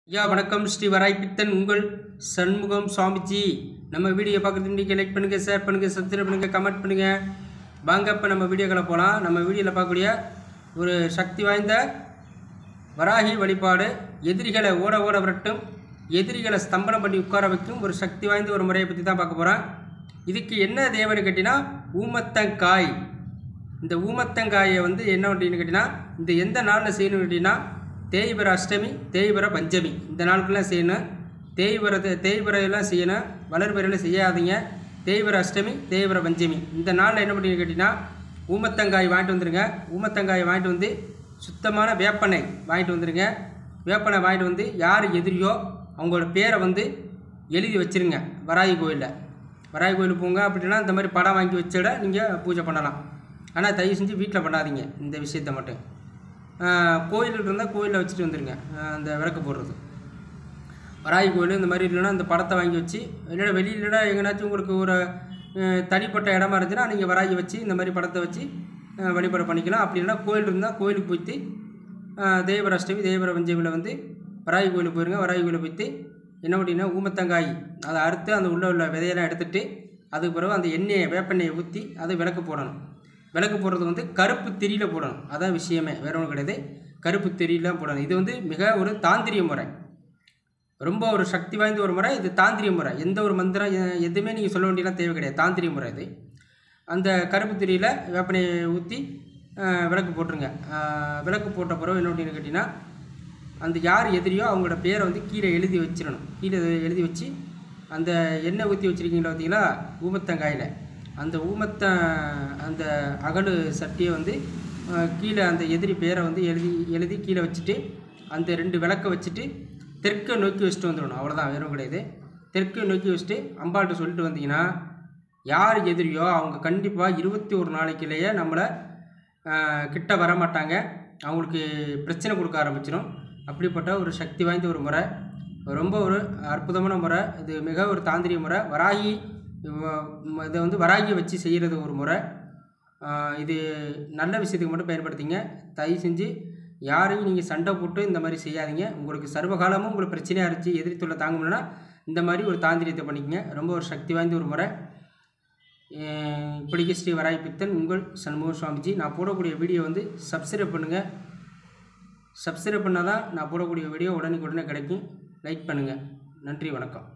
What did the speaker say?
ஐயா வணக்கம் ஸ்ரீ வராய்பித்தன் உங்கள் சண்முகம் சுவாமிஜி நம்ம வீடியோ பார்க்குறது நீங்கள் லைக் பண்ணுங்கள் ஷேர் பண்ணுங்கள் சப்ஸ்கிரைப் பண்ணுங்கள் கமெண்ட் பண்ணுங்கள் வாங்க இப்போ நம்ம வீடியோக்களை போகலாம் நம்ம வீடியோவில் பார்க்கக்கூடிய ஒரு சக்தி வாய்ந்த வராகி வழிபாடு எதிரிகளை ஓட ஓட விரட்டும் எதிரிகளை ஸ்தம்பனம் பண்ணி உட்கார வைக்கும் ஒரு சக்தி வாய்ந்த ஒரு முறையை பற்றி தான் பார்க்க போகிறோம் இதுக்கு என்ன தேவைன்னு கேட்டிங்கன்னா ஊமத்தங்காய் இந்த ஊமத்தங்காயை வந்து என்ன அப்படின்னு கேட்டிங்கன்னா இந்த எந்த நாளில் செய்யணும் கேட்டிங்கன்னா தேய்பிர அஷ்டமி தேய்பிர பஞ்சமி இந்த நாளுக்கெல்லாம் செய்யணும் தேய்பிரத்தை தேய்பிரையெல்லாம் செய்யணும் வளர்பிறையில் செய்யாதீங்க தேய்பிர அஷ்டமி தேய்பிர பஞ்சமி இந்த நாளில் என்ன பண்ணி கேட்டிங்கன்னா ஊமத்தங்காய் வாங்கிட்டு வந்துடுங்க ஊமத்தங்காய் வாங்கிட்டு வந்து சுத்தமான வேப்பெண்ணெய் வாங்கிட்டு வந்துடுங்க வேப்பெண்ணெய் வாங்கிட்டு வந்து யார் எதிரியோ அவங்களோட பேரை வந்து எழுதி வச்சிருங்க வராகி கோயிலில் வராகி கோயிலுக்கு போங்க அப்படின்னா இந்த மாதிரி படம் வாங்கி வச்சிட நீங்கள் பூஜை பண்ணலாம் ஆனால் தயவு செஞ்சு வீட்டில் பண்ணாதீங்க இந்த விஷயத்த மட்டும் ஆஹ் கோயில் இருந்தால் கோயிலில் வச்சுட்டு வந்துடுங்க ஆஹ் அந்த விளக்கு போடுறது வராகி கோயில் இந்த மாதிரி இல்லைன்னா அந்த படத்தை வாங்கி வச்சு இல்லைன்னா வெளியிலனா எங்கேனாச்சும் உங்களுக்கு ஒரு ஆஹ் தனிப்பட்ட இடமா இருந்துச்சுன்னா நீங்கள் வராகி வச்சு இந்த மாதிரி படத்தை வச்சு ஆஹ் வழிபாடு பண்ணிக்கலாம் அப்படி இல்லைன்னா கோயில் இருந்தால் கோயிலுக்கு போயிட்டு ஆஹ் தேவர அஷ்டமி தேவர பஞ்சமியில் வந்து வராகி கோயிலுக்கு போயிருங்க வராகி கோயிலுக்கு போயிட்டு என்ன பண்ணிங்கன்னா ஊமத்தங்காய் அதை அறுத்து அந்த உள்ள உள்ள விதையெல்லாம் எடுத்துட்டு அதுக்கு பிறகு அந்த எண்ணெயை வேப்பெண்ணெயை ஊற்றி அது விளக்கு போடணும் விளக்கு போடுறது வந்து கருப்பு திரியில் போடணும் அதான் விஷயமே வேற ஒன்றும் கிடையாது கருப்பு திரியிலாம் போடணும் இது வந்து மிக ஒரு தாந்திரிய முறை ரொம்ப ஒரு சக்தி வாய்ந்த ஒரு முறை இது தாந்திரிய முறை எந்த ஒரு மந்திரம் எ- எதுவுமே நீங்கள் சொல்ல வேண்டியலாம் தேவை கிடையாது தாந்திரிய முறை இது அந்த கருப்பு திரியில் வேப்பனையை ஊற்றி விளக்கு போட்டுருங்க ஆஹ் விளக்கு போட்ட பிறகு என்ன அப்படின்னு கேட்டிங்கன்னா அந்த யார் எதிரியோ அவங்களோட பேரை வந்து கீழே எழுதி வச்சிடணும் கீழே எழுதி வச்சு அந்த எண்ணெய் ஊற்றி வச்சுருக்கீங்களா பார்த்தீங்களா ஊமத்தங்காயில் அந்த ஊமத்த அந்த அகடு சட்டியை வந்து ஆஹ் கீழே அந்த எதிரி பேரை வந்து எழுதி எழுதி கீழே வச்சுட்டு அந்த ரெண்டு விளக்கை வச்சுட்டு தெற்கை நோக்கி வச்சுட்டு வந்துடணும் அவ்வளோதான் வேறும் கிடையாது தெற்கை நோக்கி வச்சுட்டு அம்பாள்கிட்ட சொல்லிட்டு வந்தீங்கன்னா யார் எதிரியோ அவங்க கண்டிப்பாக இருபத்தி ஒரு நாளைக்குள்ளேயே நம்மளை ஆஹ், கிட்ட வர மாட்டாங்க அவங்களுக்கு பிரச்சனை கொடுக்க ஆரம்பிச்சிடும் அப்படிப்பட்ட ஒரு சக்தி வாய்ந்த ஒரு முறை ரொம்ப ஒரு அற்புதமான முறை இது மிக ஒரு தாந்திரிய முறை வராகி வ- இதை வந்து வராகியை வச்சு செய்கிறது ஒரு முறை ஆஹ், இது நல்ல விஷயத்துக்கு மட்டும் பயன்படுத்திங்க தயவு செஞ்சு யாரையும் நீங்கள் சண்டை போட்டு இந்த மாதிரி செய்யாதீங்க உங்களுக்கு சர்வகாலமும் உங்களுக்கு பிரச்சனையாக இருந்துச்சு எதிரி தொல்லை தாங்க முடியலன்னா இந்த மாதிரி ஒரு தாந்திரியத்தை பண்ணிக்கங்க ரொம்ப ஒரு சக்தி வாய்ந்த ஒரு முறை அஹ் இப்படிக்கு ஸ்ரீ வராய் பித்தன் உங்கள் சண்முக சுவாமிஜி நான் போடக்கூடிய வீடியோ வந்து சப்ஸ்கிரைப் பண்ணுங்கள் சப்ஸ்கிரைப் பண்ணால் தான் நான் போடக்கூடிய வீடியோ உடனுக்குடனே கிடைக்கும் லைக் பண்ணுங்கள் நன்றி வணக்கம்